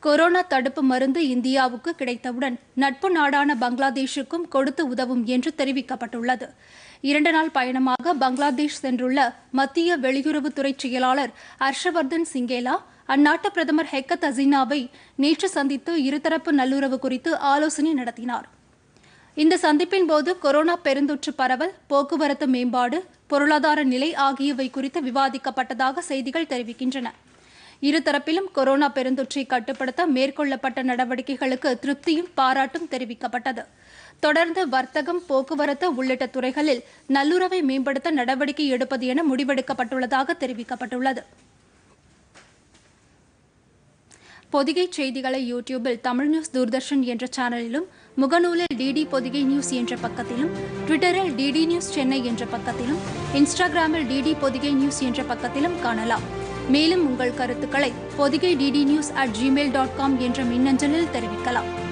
corona தடுப்பு மருந்து இந்தியாவுக்கு கிடைத்தவுடன் நட்பு நாடான பங்களாதேஷுக்கும் கொடுத்து உதவும் என்று தெரிவிக்கப்பட்டுள்ளது இரண்டு நாள் பயணமாக பங்களாதேஷ் சென்றுள்ள மத்திய வெளியுறவுத்துறை செயலாளர் ஹர்ஷவர்தன் சிங்கேலா அந்நாட்டு பிரதமர் ஹெக்கத் ஹசீனாவை நேற்று சந்தித்து இருதரப்பு நல்லுறவு குறித்து ஆலோசனை நடத்தினார் இந்த சந்திப்பின் போது கொரோனா பெருந்தொற்று பரவல் போக்குவரத்து மேம்பாடு பொருளாதார நிலை ஆகியவை குறித்து விவாதிக்கப்பட்டதாக செய்திகள் தெரிவிக்கின்றன இருதரப்பிலும் கொரோனா பெருந்தொற்றை கட்டுப்படுத்த மேற்கொள்ளப்பட்ட நடவடிக்கைகளுக்கு திருப்தியும் பாராட்டும் தெரிவிக்கப்பட்டது தொடர்ந்து வர்த்தகம் போக்குவரத்து உள்ளிட்ட துறைகளில் நல்லுறவை மேம்படுத்த நடவடிக்கை எடுப்பது என முடிவெடுக்கப்பட்டுள்ளதாக தெரிவிக்கப்பட்டுள்ளது பொதிகை செய்திகளை யூடியூபில் தமிழ் நியூஸ் தூர்தர்ஷன் என்ற சேனலிலும் முகநூலில் டிடி பொதிகை நியூஸ் என்ற பக்கத்திலும் ட்விட்டரில் டிடி நியூஸ் சென்னை என்ற பக்கத்திலும் இன்ஸ்டாகிராமில் டிடி பொதிகை நியூஸ் என்ற பக்கத்திலும் காணலாம் மேலும் உங்கள் கருத்துக்களை Podhigai DD news at Gmail dot com என்ற மின்னஞ்சலில் தெரிவிக்கலாம்